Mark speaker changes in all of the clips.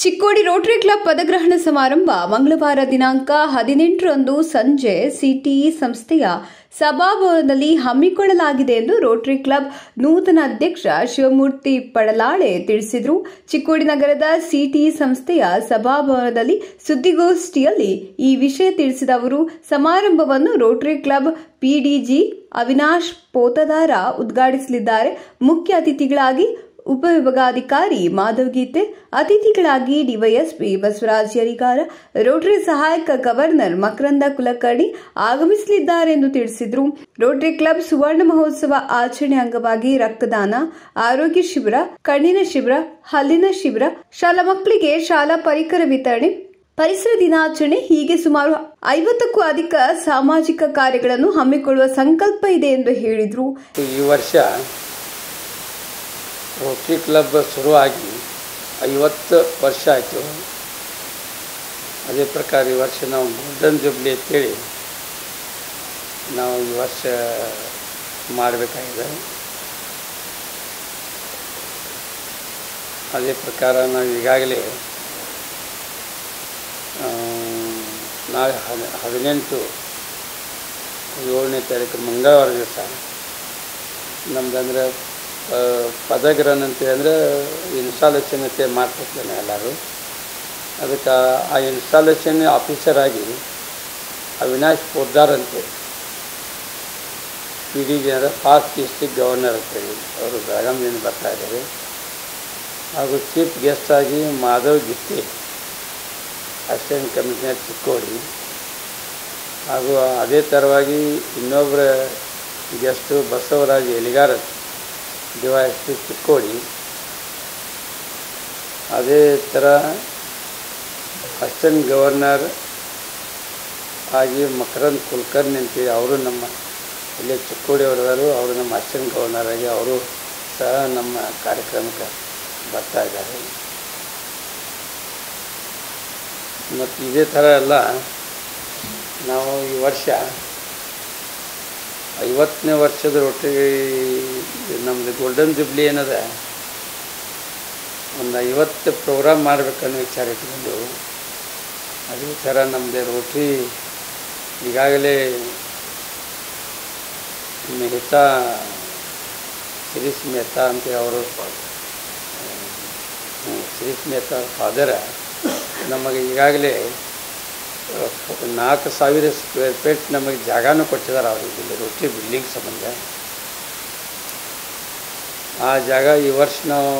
Speaker 1: Chikkodi Rotary club ಪದಗ್ರಹಣ ಸಮಾರಂಭ ಮಂಗಳವಾರ ದಿನಾಂಕ ಹದಿನೆಂಟರಂದು ಸಂಜೆ ಸಿಟಿಇ ಸಂಸ್ಥೆಯ ಸಭಾಭವನದಲ್ಲಿ ಹಮ್ಮಿಕೊಳ್ಳಲಾಗಿದೆ ಎಂದು ರೋಟರಿ ಕ್ಲಬ್ ನೂತನ ಅಧ್ಯಕ್ಷ ಶಿವಮೂರ್ತಿ ಪಡಲಾಳೆ ತಿಳಿಸಿದರು ಚಿಕ್ಕೋಡಿ ನಗರದ ಸಿಟಿಇ ಸಂಸ್ಥೆಯ ಸಭಾಭವನದಲ್ಲಿ ಸುದ್ದಿಗೋಷ್ಠಿಯಲ್ಲಿ ಈ ವಿಷಯ ತಿಳಿಸಿದ ಅವರು ಸಮಾರಂಭವನ್ನು Rotary club PDG Avinash Potadar ಉದ್ಘಾಟಿಸಲಿದ್ದಾರೆ ಮುಖ್ಯ ಅತಿಥಿಗಳಾಗಿ ಉಪವಿಭಾಗಾಧಿಕಾರಿ ಮಾಧವ್ ಗೀತೆ ಅತಿಥಿಗಳಾಗಿ ಡಿವೈಎಸ್ಪಿ ಬಸವರಾಜ್ ಯರಿಗಾರ ರೋಟರಿ ಸಹಾಯಕ ಗವರ್ನರ್ ಮಕರಂದ ಕುಲಕರ್ಣಿ ಆಗಮಿಸಲಿದ್ದಾರೆ ಎಂದು ತಿಳಿಸಿದರು ರೋಟರಿ ಕ್ಲಬ್ ಸುವರ್ಣ ಮಹೋತ್ಸವ ಆಚರಣೆ ಅಂಗವಾಗಿ ರಕ್ತದಾನ ಆರೋಗ್ಯ ಶಿಬಿರ ಕಣ್ಣಿನ ಶಿಬಿರ ಹಲ್ಲಿನ ಶಿಬಿರ ಶಾಲಾ ಮಕ್ಕಳಿಗೆ ಶಾಲಾ ಪರಿಕರ ವಿತರಣೆ ಪರಿಸರ ದಿನಾಚರಣೆ ಹೀಗೆ ಸುಮಾರು ಐವತ್ತಕ್ಕೂ ಅಧಿಕ ಸಾಮಾಜಿಕ ಕಾರ್ಯಗಳನ್ನು ಹಮ್ಮಿಕೊಳ್ಳುವ ಸಂಕಲ್ಪ ಇದೆ ಎಂದು ಹೇಳಿದರು
Speaker 2: ಈ ವರ್ಷ ರೋಟರಿ ಕ್ಲಬ್ ಶುರುವಾಗಿ ಐವತ್ತು ವರ್ಷ ಆಯಿತು ಅದೇ ಪ್ರಕಾರ ಈ ವರ್ಷ ನಾವು ಗೋಲ್ಡನ್ ಜುಬ್ಲಿ ಅಂತೇಳಿ ನಾವು ಈ ವರ್ಷ ಮಾಡಬೇಕಾಗಿದೆ ಅದೇ ಪ್ರಕಾರ ನಾವು ಈಗಾಗಲೇ ಆ, ನಾಳೆ ಹದ ಹದಿನೆಂಟು ಏಳನೇ ತಾರೀಕು ಮಂಗಳವಾರ ದಿವಸ ನಮ್ದಂದ್ರೆ ಪದಗ್ರಹಣ ಅಂತೇಳಿ ಅಂದರೆ ಇನ್ಸ್ಟಾಲೇಷನ್ ಅಂತ ಮಾಡ್ತಿರ್ತಾನೆ ಎಲ್ಲರೂ ಅದಕ್ಕೆ ಆ ಇನ್ಸ್ಟಾಲೇಷನ್ ಆಫೀಸರ್ ಆಗಿ ಅವಿನಾಶ್ ಪೋದ್ದಾರ್ ಅಂತೇಳಿ ಪಿ ಡಿ ಜಿ ಅಂದರೆ ಫಾಸ್ಟ್ ಡಿಸ್ಟಿಕ್ ಗವರ್ನರ್ ಅಂತೇಳಿ ಅವರು ಬೆಳಗಾವಿಯಿಂದ ಬರ್ತಾ ಇದ್ದಾರೆ ಹಾಗೂ ಚೀಫ್ ಗೆಸ್ಟ್ ಆಗಿ ಮಾಧವ್ ಗಿತ್ತಿ ಅಸಿಸ್ಟೆಂಟ್ ಕಮಿಷನರ್ ಚಿಕ್ಕೋಡಿ ಹಾಗೂ ಅದೇ ಥರವಾಗಿ ಇನ್ನೊಬ್ಬರ ಗೆಸ್ಟು ಬಸವರಾಜ್ ಎಲಿಗಾರ ಡಿವೈಸ್ ಚಿಕ್ಕೋಡಿ ಅದೇ ಥರ ಅಸಿಸ್ಟೆಂಟ್ ಗವರ್ನರ್ ಆಗಿ ಮಕರಂದ್ ಕುಲಕರ್ಣಿ ಅಂತೇಳಿ ಅವರು ನಮ್ಮ ಇಲ್ಲೇ ಚಿಕ್ಕೋಡಿ ಅವರದಾರು ಅವರು ನಮ್ಮ ಅಸಿಸ್ಟೆಂಟ್ ಗವರ್ನರ್ ಆಗಿ ಅವರು ಸಹ ನಮ್ಮ ಕಾರ್ಯಕ್ರಮಕ್ಕೆ ಬರ್ತಾ ಇದ್ದಾರೆ ಮತ್ತು ಇದೇ ಥರ ಎಲ್ಲ ನಾವು ಈ ವರ್ಷ ಐವತ್ತನೇ ವರ್ಷದ ಒಟ್ಟಿಗೆ ನಮ್ಮದು ಗೋಲ್ಡನ್ ಜುಬ್ಲಿ ಏನದ ಒಂದು ಐವತ್ತು ಪ್ರೋಗ್ರಾಮ್ ಮಾಡ್ಬೇಕನ್ನೋ ವಿಚಾರ ಇಟ್ಕೊಂಡು ಅದೇ ಥರ ನಮ್ಮದು ರೋಟ್ರಿ ಈಗಾಗಲೇ ಮೆಹ್ತಾ ಶಿರೀಶ್ ಮೆಹ್ತಾ ಅಂತ ಅವರು ಶಿರೀಶ್ ಮೆಹ್ತಾ ಫಾದರ ನಮಗೆ ಈಗಾಗಲೇ ನಾಲ್ಕು ಸಾವಿರ ಸ್ಕ್ವೇರ್ ಫೀಟ್ ನಮಗೆ ಜಾಗನೂ ಕೊಟ್ಟಿದ್ದಾರೆ ಅವ್ರಿಗೆ ಇಲ್ಲಿ ರೋಟಿ ಬಿಲ್ಡಿಂಗ್ ಸಂಬಂಧ ಆ ಜಾಗ ಈ ವರ್ಷ ನಾವು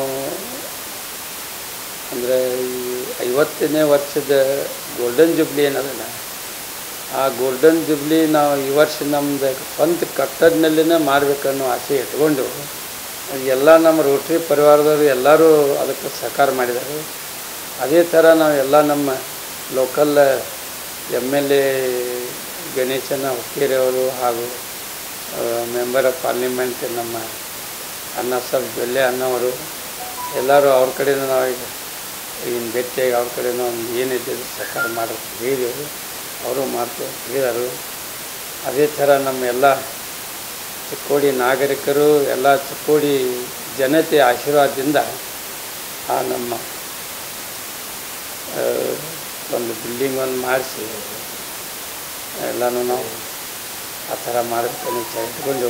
Speaker 2: ಅಂದರೆ ಈ ಐವತ್ತನೇ ವರ್ಷದ ಗೋಲ್ಡನ್ ಜುಬ್ಲಿ ಏನದಲ್ಲ ಆ ಗೋಲ್ಡನ್ ಜುಬ್ಲಿ ನಾವು ಈ ವರ್ಷ ನಮ್ಮದು ಸ್ವಂತ ಕಟ್ಟಡನಲ್ಲಿನೇ ಮಾಡಬೇಕನ್ನೋ ಆಸೆ ಇಟ್ಕೊಂಡು ಎಲ್ಲ ನಮ್ಮ ರೋಟ್ರಿ ಪರಿವಾರದವರು ಎಲ್ಲರೂ ಅದಕ್ಕೆ ಸಹಕಾರ ಮಾಡಿದ್ದಾರೆ ಅದೇ ಥರ ನಾವು ಎಲ್ಲ ನಮ್ಮ ಲೋಕಲ್ ಎಮ್ ಎಲ್ ಎ ಗಣೇಶನ ಹುಕ್ಕೇರಿ ಅವರು ಹಾಗೂ ಮೆಂಬರ್ ಆಫ್ ಪಾರ್ಲಿಮೆಂಟ್ ನಮ್ಮ ಅಣ್ಣ ಸಾಬ್ ಜೊಲ್ಲೆ ಅಣ್ಣವರು ಎಲ್ಲರೂ ಅವ್ರ ಕಡೆನೂ ನಾವು ಈಗ ಇನ್ನು ಭೇಟಿಯಾಗಿ ಅವ್ರ ಕಡೆನೂ ಒಂದು ಏನಿದೆ ಸಹಕಾರ ಮಾಡೋದು ಹೇಳಿದೆವು ಅವರು ಮಾಡ್ತೇವೆ ಹೇಳಿದರು ಅದೇ ಥರ ನಮ್ಮ ಎಲ್ಲ ಚಿಕ್ಕೋಡಿ ನಾಗರಿಕರು ಎಲ್ಲ ಚಿಕ್ಕೋಡಿ ಜನತೆ ಆಶೀರ್ವಾದದಿಂದ ಆ ನಮ್ಮ ಆ, ಒಂದು ಬಿಲ್ಡಿಂಗ್ ಒಂದು ಮಾಡಿಸಿ ಎಲ್ಲನೂ ನಾವು ಆ ಥರ ಮಾಡಬೇಕನ್ನೋ ವಿಚಾರ ಇಟ್ಕೊಂಡು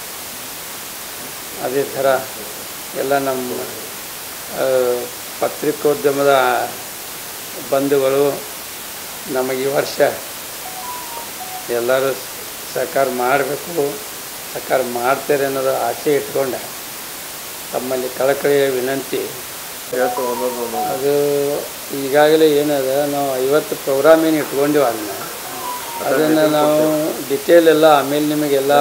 Speaker 2: ಅದೇ ಥರ ಎಲ್ಲ ನಮ್ಮ ಆ, ಪತ್ರಿಕೋದ್ಯಮದ ಬಂಧುಗಳು ನಮಗೆ ಈ ವರ್ಷ ಎಲ್ಲರೂ ಸಹಕಾರ ಮಾಡಬೇಕು ಸಹಕಾರ ಮಾಡ್ತಾರೆ ಅನ್ನೋದು ಆಸೆ ಇಟ್ಕೊಂಡೆ ತಮ್ಮಲ್ಲಿ ಕಳಕಳಿಯ ವಿನಂತಿ ಅದು ಈಗಾಗಲೇ ಏನದ ನಾವು ಐವತ್ತು ಪ್ರೋಗ್ರಾಮ್ ಏನು ಇಟ್ಕೊಂಡಿವಿ ಅದನ್ನ ಅದನ್ನು ನಾವು ಡಿಟೇಲ್ ಎಲ್ಲ ಆಮೇಲೆ ನಿಮಗೆಲ್ಲ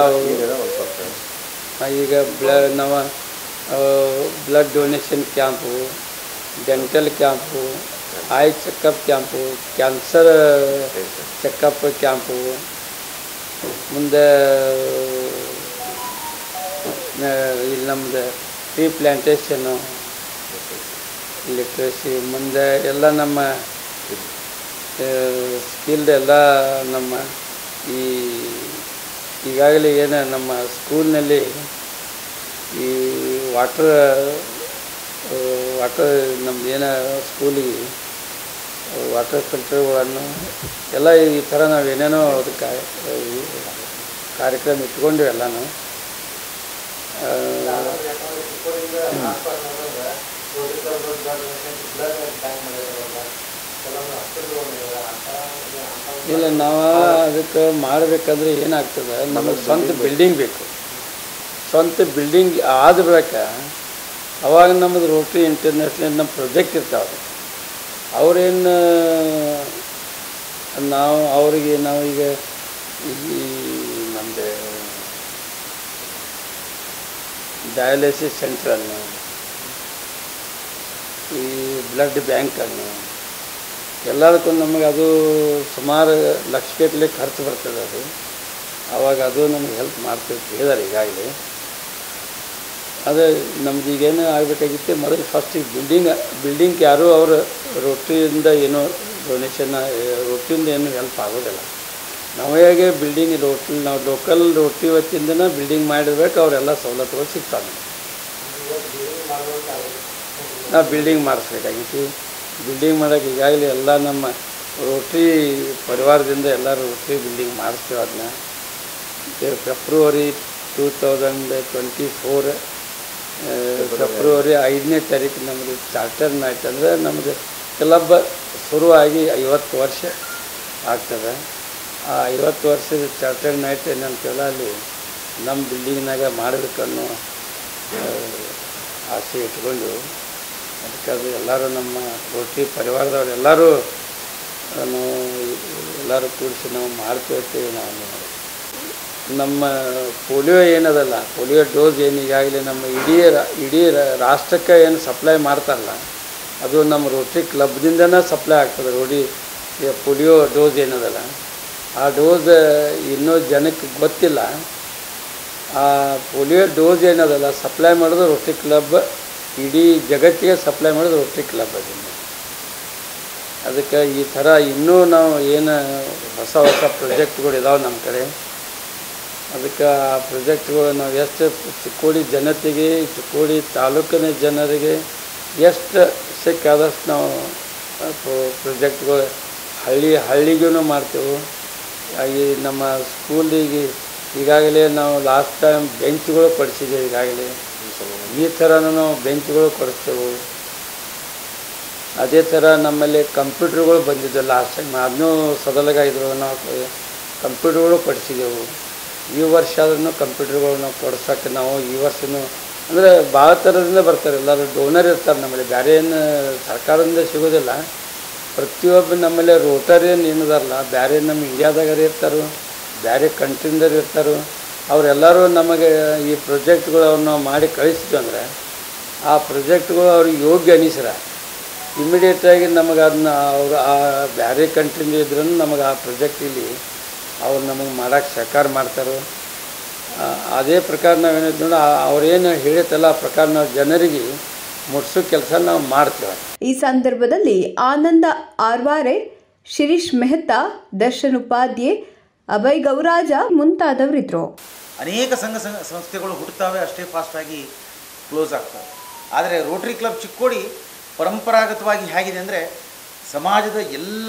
Speaker 2: ಈಗ ಬ್ಲ ನಾವು blood donation camp dental camp eye checkup camp cancer checkup camp ಮುಂದೆ ಆ, ಇಲ್ಲಿ ನಮ್ಮದು ಟ್ರೀ ಪ್ಲ್ಯಾಂಟೇಷನ್ನು ಲಿಟ್ರಸಿ ಮುಂದೆ ಎಲ್ಲ ನಮ್ಮ ಸ್ಕಿಲ್ಡ್ ಎಲ್ಲ ನಮ್ಮ ಈ ಈಗಾಗಲೇ ಏನು ನಮ್ಮ ಸ್ಕೂಲ್ನಲ್ಲಿ ಈ ವಾಟರ್ ವಾಟರ್ ನಮ್ದು ಏನ ಸ್ಕೂಲಿಗೆ ವಾಟರ್ ಫಿಲ್ಟರ್ಗಳನ್ನು ಎಲ್ಲ ಈ ಥರ ನಾವು ಏನೇನೋ ಅದಕ್ಕೆ ಈ ಕಾರ್ಯಕ್ರಮ ಇಟ್ಕೊಂಡಿವಿ ಎಲ್ಲನೂ ಆ, ಇಲ್ಲ ನಾವು ಅದಕ್ಕೆ ಮಾಡಬೇಕಂದ್ರೆ ಏನಾಗ್ತದೆ ನಮಗೆ ಸ್ವಂತ ಬಿಲ್ಡಿಂಗ್ ಬೇಕು ಸ್ವಂತ ಬಿಲ್ಡಿಂಗ್ ಆದ ಬಳಿಕ ಅವಾಗ ನಮ್ಮದು ರೋಟ್ರಿ ಇಂಟರ್ನ್ಯಾಷನಲ್ ನಮ್ಮ ಪ್ರೊಜೆಕ್ಟ್ ಇರ್ತಾವೆ ಅವ್ರೇನು ನಾವು ಅವರಿಗೆ ನಾವು ಈಗ ಈ ನಮ್ಮದು ಡಯಾಲಿಸಿಸ್ ಸೆಂಟ್ರನ್ನು ಈ ಬ್ಲಡ್ ಬ್ಯಾಂಕನ್ನು ಎಲ್ಲದಕ್ಕೂ ನಮಗೆ ಅದು ಸುಮಾರು ಲಕ್ಷಗಟ್ಟಲೆ ಖರ್ಚು ಬರ್ತದೆ ಅದು ಆವಾಗ ಅದು ನಮಗೆ ಹೆಲ್ಪ್ ಮಾಡ್ತಿರ್ತ ಹೇಳಿದಾರೆ ಈಗಾಗಲೇ ಅದೇ ನಮ್ದು ಈಗೇನು ಆಗಬೇಕಾಗಿತ್ತು ಮೊದಲು ಫಸ್ಟ್ ಈಗ ಬಿಲ್ಡಿಂಗ್ ಬಿಲ್ಡಿಂಗ್ ಯಾರೂ ಅವರು ರೊಟ್ಟಿಯಿಂದ ಏನೋ ಡೊನೇಷನ್ ರೊಟ್ಟಿಯಿಂದ ಏನು ಹೆಲ್ಪ್ ಆಗೋದಿಲ್ಲ ನಾವಾಗೆ ಬಿಲ್ಡಿಂಗ್ ರೋಟಿ ನಾವು ಲೋಕಲ್ ರೊಟ್ಟಿ ವತಿಯಿಂದನೇ ಬಿಲ್ಡಿಂಗ್ ಮಾಡಿರ್ಬೇಕು ಅವರೆಲ್ಲ ಸವಲತ್ತುಗಳು ಸಿಗ್ತಾವೆ ನಾವು ಬಿಲ್ಡಿಂಗ್ ಮಾಡಿಸ್ಬೇಕಾಗಿತ್ತು ಬಿಲ್ಡಿಂಗ್ ಮಾಡೋಕೆ ಈಗಾಗಲೇ ಎಲ್ಲ ನಮ್ಮ ರೋಟ್ರಿ ಪರಿವಾರದಿಂದ ಎಲ್ಲರೂ ರೋಟ್ರಿ ಬಿಲ್ಡಿಂಗ್ ಮಾಡಿಸ್ತೀವಿ ಅದನ್ನ February two thousand twenty four February ಐದನೇ ತಾರೀಕು ನಮ್ಮದು ಚಾರ್ಟರ್ ನೈಟ್ ಅಂದರೆ ನಮ್ಮದು ಕ್ಲಬ್ ಶುರುವಾಗಿ ಐವತ್ತು ವರ್ಷ ಆಗ್ತದೆ ಆ ಐವತ್ತು ವರ್ಷದ ಚಾರ್ಟರ್ ನೈಟ್ ಏನಂತೀವಲ್ಲ ಅಲ್ಲಿ ನಮ್ಮ ಬಿಲ್ಡಿಂಗ್ನಾಗ ಮಾಡಬೇಕನ್ನೋ ಆ, ಆಸೆ ಇಟ್ಕೊಂಡು ಅದಕ್ಕೆ ಅದು ಎಲ್ಲರೂ ನಮ್ಮ ರೋಟಿ ಪರಿವಾರದವ್ರು ಎಲ್ಲರೂ ನಾವು ಎಲ್ಲರೂ ಕೂಡಿಸಿ ನಾವು ಮಾಡ್ತಿರ್ತೀವಿ ನಾವು ನಮ್ಮ ಪೋಲಿಯೋ ಏನದಲ್ಲ ಪೋಲಿಯೋ ಡೋಸ್ ಏನು ಈಗಾಗಲೇ ನಮ್ಮ ಇಡೀ ರಾ- ಇಡೀ ರಾ- ರಾಷ್ಟ್ರಕ್ಕೆ ಏನು ಸಪ್ಲೈ ಮಾಡ್ತಾರಲ್ಲ ಅದು ನಮ್ಮ ರೋಟ್ರಿ ಕ್ಲಬ್ದಿಂದನೇ ಸಪ್ಲೈ ಆಗ್ತದೆ ರೋಡಿ ಈ ಪೋಲಿಯೋ ಡೋಸ್ ಏನದಲ್ಲ ಆ ಡೋಸ್ ಇನ್ನೂ ಜನಕ್ಕೆ ಗೊತ್ತಿಲ್ಲ ಆ ಪೋಲಿಯೋ ಡೋಸ್ ಏನದಲ್ಲ ಸಪ್ಲೈ ಮಾಡೋದು ರೋಟ್ರಿ ಕ್ಲಬ್ ಇಡೀ ಜಗತ್ತಿಗೆ ಸಪ್ಲೈ ಮಾಡೋದು ರೋಟ್ರಿ ಕ್ಲಬ್ ಅದನ್ನು ಅದಕ್ಕೆ ಈ ಥರ ಇನ್ನೂ ನಾವು ಏನು ಹೊಸ ಹೊಸ ಪ್ರಾಜೆಕ್ಟ್ಗಳು ಇದಾವೆ ನಮ್ಮ ಕಡೆ ಅದಕ್ಕೆ ಆ ಪ್ರಾಜೆಕ್ಟ್ಗಳು ನಾವು ಎಷ್ಟು ಚಿಕ್ಕೋಡಿ ಜನತೆಗೆ ಚಿಕ್ಕೋಡಿ ತಾಲೂಕಿನ ಜನರಿಗೆ ಎಷ್ಟು ಸಿಕ್ಕಾದಷ್ಟು ನಾವು ಪ್ರಾಜೆಕ್ಟ್ಗಳು ಹಳ್ಳಿ ಹಳ್ಳಿಗೂ ಮಾಡ್ತೇವೆ ಈ ನಮ್ಮ ಸ್ಕೂಲಿಗೆ ಈಗಾಗಲೇ ನಾವು ಲಾಸ್ಟ್ ಟೈಮ್ ಬೆಂಚ್ಗಳು ಕೊಡಿಸಿದ್ದೇವೆ ಈಗಾಗಲೇ ಈ ಥರನೂ ನಾವು ಬೆಂಚ್ಗಳು ಕೊಡಿಸ್ತೇವೆ ಅದೇ ಥರ ನಮ್ಮಲ್ಲಿ ಕಂಪ್ಯೂಟ್ರ್ಗಳು ಬಂದಿದ್ದವು ಲಾಸ್ಟ್ ಟೈಮ್ ಅದನ್ನೂ ಸದಲಗ ಇದ್ರು ನಾವು ಕಂಪ್ಯೂಟ್ರ್ಗಳು ಕೊಡಿಸಿದೆವು ಈ ವರ್ಷ ಆದ್ರೂ ಕಂಪ್ಯೂಟ್ರ್ಗಳು ನಾವು ಕೊಡ್ಸೋಕ್ಕೆ ನಾವು ಈ ವರ್ಷನೂ ಅಂದರೆ ಭಾಳ ಥರದಿಂದ ಬರ್ತಾರೆ ಎಲ್ಲರೂ ಡೋನರ್ ಇರ್ತಾರೆ ನಮ್ಮಲ್ಲಿ ಬೇರೆ ಏನು ಸರ್ಕಾರದಿಂದ ಸಿಗೋದಿಲ್ಲ ಪ್ರತಿಯೊಬ್ಬ ನಮ್ಮಲ್ಲಿ ರೋಟರಿಯನ್ ಏನಿದಾರಲ್ಲ ಬೇರೆ ನಮ್ಮ ಇಂಡಿಯಾದಾಗರ ಇರ್ತಾರೆ ಬೇರೆ ಕಂಟ್ರಿಂದವ್ರು ಇರ್ತಾರೆ ಅವರೆಲ್ಲರೂ ನಮಗೆ ಈ ಪ್ರಾಜೆಕ್ಟ್ಗಳು ಅವ್ರು ನಾವು ಮಾಡಿ ಕಳಿಸಿದ್ವಿ ಅಂದರೆ ಆ ಪ್ರಾಜೆಕ್ಟ್ಗಳು ಅವ್ರಿಗೆ ಯೋಗ್ಯ ಅನಿಸ್ರ ಇಮಿಡಿಯೇಟಾಗಿ ನಮಗೆ ಅದನ್ನ ಅವರು ಆ ಬೇರೆ ಕಂಟ್ರಿಯಿಂದ ಇದ್ರೂ ನಮಗೆ ಆ ಪ್ರಾಜೆಕ್ಟ್ ಇಲ್ಲಿ ಅವ್ರು ನಮಗೆ ಮಾಡೋಕ್ಕೆ ಸಹಕಾರ ಮಾಡ್ತಾರೆ ಆ, ಅದೇ ಪ್ರಕಾರ ನಾವೇನಿದ್ ನೋಡಿ ಅವ್ರೇನು ಹೇಳಿತ್ತಲ್ಲ ಆ ಪ್ರಕಾರ ನಾವು ಜನರಿಗೆ ಮುಟ್ಸೋ ಕೆಲಸ ನಾವು ಮಾಡ್ತೇವೆ
Speaker 1: ಈ ಸಂದರ್ಭದಲ್ಲಿ ಆನಂದ ಆರ್ವಾರೆ ಶಿರೀಶ್ ಮೆಹ್ತಾ ದರ್ಶನ್ ಉಪಾಧ್ಯ ಅಭಯ್ ಗೌರಾಜ ಮುಂತಾದವರಿದ್ರು
Speaker 3: ಅನೇಕ ಸಂಘ ಸಂಘ ಸಂಸ್ಥೆಗಳು ಹುಟ್ಟುತ್ತವೆ ಅಷ್ಟೇ ಫಾಸ್ಟಾಗಿ ಕ್ಲೋಸ್ ಆಗ್ತವೆ ಆದರೆ ರೋಟರಿ ಕ್ಲಬ್ ಚಿಕ್ಕೋಡಿ ಪರಂಪರಾಗತವಾಗಿ ಹೇಗಿದೆ ಅಂದರೆ ಸಮಾಜದ ಎಲ್ಲ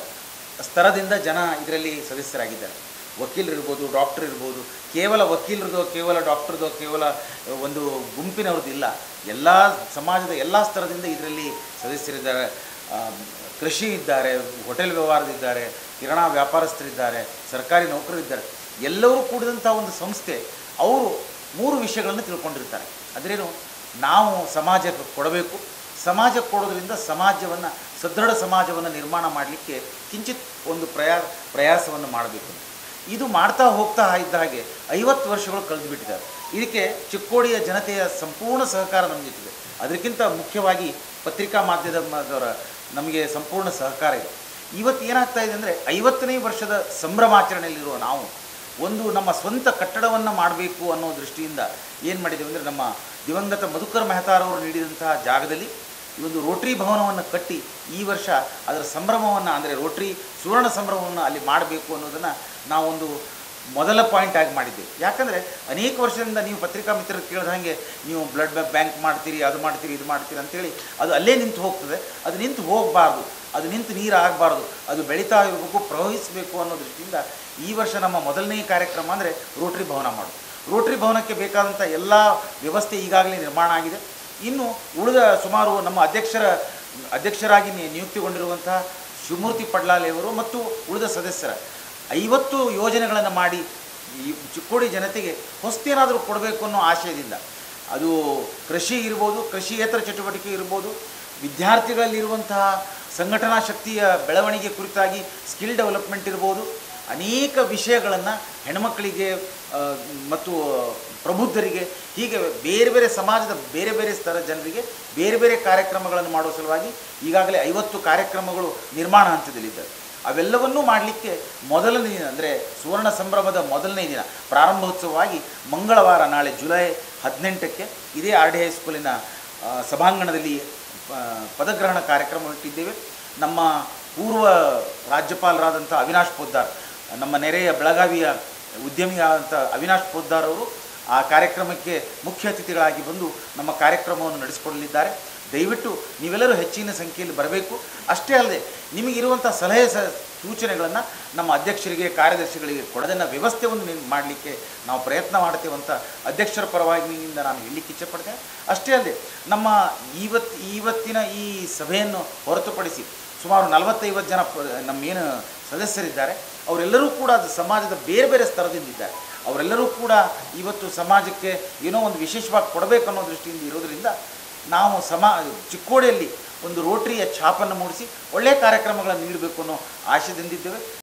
Speaker 3: ಸ್ತರದಿಂದ ಜನ ಇದರಲ್ಲಿ ಸದಸ್ಯರಾಗಿದ್ದಾರೆ ವಕೀಲರಿರ್ಬೋದು ಡಾಕ್ಟರ್ ಇರ್ಬೋದು ಕೇವಲ ವಕೀಲರದೋ ಕೇವಲ ಡಾಕ್ಟರ್ದೋ ಕೇವಲ ಒಂದು ಗುಂಪಿನವ್ರದ್ದು ಇಲ್ಲ ಎಲ್ಲ ಸಮಾಜದ ಎಲ್ಲ ಸ್ತರದಿಂದ ಇದರಲ್ಲಿ ಸದಸ್ಯರಿದ್ದಾರೆ ಆ, ಕೃಷಿ ಇದ್ದಾರೆ ಹೋಟೆಲ್ ವ್ಯವಹಾರದಿದ್ದಾರೆ ಕಿರಾಣಾ ವ್ಯಾಪಾರಸ್ಥರಿದ್ದಾರೆ ಸರ್ಕಾರಿ ನೌಕರರಿದ್ದಾರೆ ಎಲ್ಲರೂ ಕೂಡಿದಂಥ ಒಂದು ಸಂಸ್ಥೆ ಅವರು ಮೂರು ವಿಷಯಗಳನ್ನು ತಿಳ್ಕೊಂಡಿರ್ತಾರೆ ಅದರೇನು ನಾವು ಸಮಾಜಕ್ಕೆ ಕೊಡಬೇಕು ಸಮಾಜಕ್ಕೆ ಕೊಡೋದ್ರಿಂದ ಸಮಾಜವನ್ನು ಸದೃಢ ಸಮಾಜವನ್ನು ನಿರ್ಮಾಣ ಮಾಡಲಿಕ್ಕೆ ಕಿಂಚಿತ್ ಒಂದು ಪ್ರಯಾ ಪ್ರಯಾಸವನ್ನು ಮಾಡಬೇಕು ಇದು ಮಾಡ್ತಾ ಹೋಗ್ತಾ ಇದ್ದ ಹಾಗೆ ಐವತ್ತು ವರ್ಷಗಳು ಕಳೆದು ಬಿಟ್ಟಿದ್ದಾರೆ ಇದಕ್ಕೆ ಚಿಕ್ಕೋಡಿಯ ಜನತೆಯ ಸಂಪೂರ್ಣ ಸಹಕಾರ ನಮಗಿಟ್ಟಿದೆ ಅದಕ್ಕಿಂತ ಮುಖ್ಯವಾಗಿ ಪತ್ರಿಕಾ ಮಾಧ್ಯಮದವರ ನಮಗೆ ಸಂಪೂರ್ಣ ಸಹಕಾರ ಇದೆ ಇವತ್ತು ಏನಾಗ್ತಾ ಇದೆ ಅಂದರೆ ಐವತ್ತನೇ ವರ್ಷದ ಸಂಭ್ರಮಾಚರಣೆಯಲ್ಲಿರುವ ನಾವು ಒಂದು ನಮ್ಮ ಸ್ವಂತ ಕಟ್ಟಡವನ್ನು ಮಾಡಬೇಕು ಅನ್ನೋ ದೃಷ್ಟಿಯಿಂದ ಏನು ಮಾಡಿದ್ದೇವೆ ಅಂದರೆ ನಮ್ಮ ದಿವಂಗತ ಮಧುಕರ್ ಮೆಹತಾರವರು ನೀಡಿದಂತಹ ಜಾಗದಲ್ಲಿ ಈ ಒಂದು ರೋಟ್ರಿ ಭವನವನ್ನು ಕಟ್ಟಿ ಈ ವರ್ಷ ಅದರ ಸಂಭ್ರಮವನ್ನು ಅಂದರೆ ರೋಟ್ರಿ ಸುವರ್ಣ ಸಂಭ್ರಮವನ್ನು ಅಲ್ಲಿ ಮಾಡಬೇಕು ಅನ್ನೋದನ್ನು ನಾವೊಂದು ಮೊದಲ ಪಾಯಿಂಟ್ ಆಗಿ ಮಾಡಿದ್ದೇವೆ ಯಾಕಂದರೆ ಅನೇಕ ವರ್ಷದಿಂದ ನೀವು ಪತ್ರಿಕಾ ಮಿತ್ರರು ಕೇಳಿದ ಹಾಗೆ ನೀವು ಬ್ಲಡ್ ಬ್ಯಾಂಕ್ ಮಾಡ್ತೀರಿ ಅದು ಮಾಡ್ತೀರಿ ಇದು ಮಾಡ್ತೀರಿ ಅಂತೇಳಿ ಅದು ಅಲ್ಲೇ ನಿಂತು ಹೋಗ್ತದೆ ಅದು ನಿಂತು ಹೋಗಬಾರ್ದು ಅದು ನಿಂತು ನೀರು ಆಗಬಾರ್ದು ಅದು ಬೆಳೀತಾ ಇರಬೇಕು ಪ್ರವಹಿಸಬೇಕು ಅನ್ನೋ ದೃಷ್ಟಿಯಿಂದ ಈ ವರ್ಷ ನಮ್ಮ ಮೊದಲನೇ ಕಾರ್ಯಕ್ರಮ ಅಂದರೆ ರೋಟ್ರಿ ಭವನ ಮಾಡೋದು ರೋಟ್ರಿ ಭವನಕ್ಕೆ ಬೇಕಾದಂಥ ಎಲ್ಲ ವ್ಯವಸ್ಥೆ ಈಗಾಗಲೇ ನಿರ್ಮಾಣ ಆಗಿದೆ ಇನ್ನು ಉಳಿದ ಸುಮಾರು ನಮ್ಮ ಅಧ್ಯಕ್ಷರ ಅಧ್ಯಕ್ಷರಾಗಿ ನಿ- ನಿಯುಕ್ತಿಗೊಂಡಿರುವಂತಹ ಶಿವಮೂರ್ತಿ ಪಡ್ಲಾಲೆ ಅವರು ಮತ್ತು ಉಳಿದ ಸದಸ್ಯರ ಐವತ್ತು ಯೋಜನೆಗಳನ್ನು ಮಾಡಿ ಈ ಚಿಕ್ಕೋಡಿ ಜನತೆಗೆ ಹೊಸ್ತೇನಾದರೂ ಕೊಡಬೇಕು ಅನ್ನೋ ಆಶಯದಿಂದ ಅದು ಕೃಷಿ ಇರ್ಬೋದು ಕೃಷಿಯೇತರ ಚಟುವಟಿಕೆ ಇರ್ಬೋದು ವಿದ್ಯಾರ್ಥಿಗಳಲ್ಲಿರುವಂತಹ ಸಂಘಟನಾ ಶಕ್ತಿಯ ಬೆಳವಣಿಗೆ ಕುರಿತಾಗಿ ಸ್ಕಿಲ್ ಡೆವಲಪ್ಮೆಂಟ್ ಇರ್ಬೋದು ಅನೇಕ ವಿಷಯಗಳನ್ನು ಹೆಣ್ಮಕ್ಕಳಿಗೆ ಆ, ಮತ್ತು ಪ್ರಬುದ್ಧರಿಗೆ ಹೀಗೆ ಬೇರೆ ಬೇರೆ ಸಮಾಜದ ಬೇರೆ ಬೇರೆ ಸ್ತರ ಜನರಿಗೆ ಬೇರೆ ಬೇರೆ ಕಾರ್ಯಕ್ರಮಗಳನ್ನು ಮಾಡುವ ಸಲುವಾಗಿ ಈಗಾಗಲೇ ಐವತ್ತು ಕಾರ್ಯಕ್ರಮಗಳು ನಿರ್ಮಾಣ ಹಂತದಲ್ಲಿದ್ದಾವೆ ಅವೆಲ್ಲವನ್ನೂ ಮಾಡಲಿಕ್ಕೆ ಮೊದಲನೇ ದಿನ ಅಂದರೆ ಸುವರ್ಣ ಸಂಭ್ರಮದ ಮೊದಲನೇ ದಿನ ಪ್ರಾರಂಭೋತ್ಸವವಾಗಿ ಮಂಗಳವಾರ ನಾಳೆ ಜುಲೈ ಹದಿನೆಂಟಕ್ಕೆ ಇದೇ ಆರ್ ಡಿ ಹೈಸ್ಕೂಲಿನ ಆ, ಸಭಾಂಗಣದಲ್ಲಿ ಆ, ಪದಗ್ರಹಣ ಕಾರ್ಯಕ್ರಮ ಇಟ್ಟಿದ್ದೇವೆ ನಮ್ಮ ಪೂರ್ವ ರಾಜ್ಯಪಾಲರಾದಂಥ ಅವಿನಾಶ್ ಪೊದ್ದಾರ್ ನಮ್ಮ ನೆರೆಯ ಬೆಳಗಾವಿಯ ಉದ್ಯಮಿಯಾದಂಥ ಅವಿನಾಶ್ ಪೊದ್ದಾರ್ ಅವರು ಆ ಕಾರ್ಯಕ್ರಮಕ್ಕೆ ಮುಖ್ಯ ಅತಿಥಿಗಳಾಗಿ ಬಂದು ನಮ್ಮ ಕಾರ್ಯಕ್ರಮವನ್ನು ನಡೆಸಿಕೊಡಲಿದ್ದಾರೆ ದಯವಿಟ್ಟು ನೀವೆಲ್ಲರೂ ಹೆಚ್ಚಿನ ಸಂಖ್ಯೆಯಲ್ಲಿ ಬರಬೇಕು ಅಷ್ಟೇ ಅಲ್ಲದೆ ನಿಮಗಿರುವಂಥ ಸಲಹೆ ಸ ಸೂಚನೆಗಳನ್ನು ನಮ್ಮ ಅಧ್ಯಕ್ಷರಿಗೆ ಕಾರ್ಯದರ್ಶಿಗಳಿಗೆ ಕೊಡೋದನ್ನು ವ್ಯವಸ್ಥೆ ಒಂದು ಮಾಡಲಿಕ್ಕೆ ನಾವು ಪ್ರಯತ್ನ ಮಾಡ್ತೇವೆ ಅಂತ ಅಧ್ಯಕ್ಷರ ಪರವಾಗಿನಿಂದ ನಾನು ಹೇಳಲಿಕ್ಕೆ ಇಚ್ಛೆಪಡ್ತೇನೆ ಅಷ್ಟೇ ಅಲ್ಲದೆ ನಮ್ಮ ಇವತ್ತು ಇವತ್ತಿನ ಈ ಸಭೆಯನ್ನು ಹೊರತುಪಡಿಸಿ ಸುಮಾರು ನಲವತ್ತೈವತ್ತು ಜನ ಪ- ನಮ್ಮೇನು ಸದಸ್ಯರಿದ್ದಾರೆ ಅವರೆಲ್ಲರೂ ಕೂಡ ಅದು ಸಮಾಜದ ಬೇರೆ ಬೇರೆ ಸ್ತರದಿಂದಿದ್ದಾರೆ ಅವರೆಲ್ಲರೂ ಕೂಡ ಇವತ್ತು ಸಮಾಜಕ್ಕೆ ಏನೋ ಒಂದು ವಿಶೇಷವಾಗಿ ಕೊಡಬೇಕು ಅನ್ನೋ ದೃಷ್ಟಿಯಿಂದ ಇರೋದರಿಂದ ನಾವು ಸಮಾ ಚಿಕ್ಕೋಡಿಯಲ್ಲಿ ಒಂದು ರೋಟರಿಯ ಛಾಪನ್ನು ಮೂಡಿಸಿ ಒಳ್ಳೆಯ ಕಾರ್ಯಕ್ರಮಗಳನ್ನು ನೀಡಬೇಕು ಅನ್ನೋ ಆಶಯದಿಂದಿದ್ದೇವೆ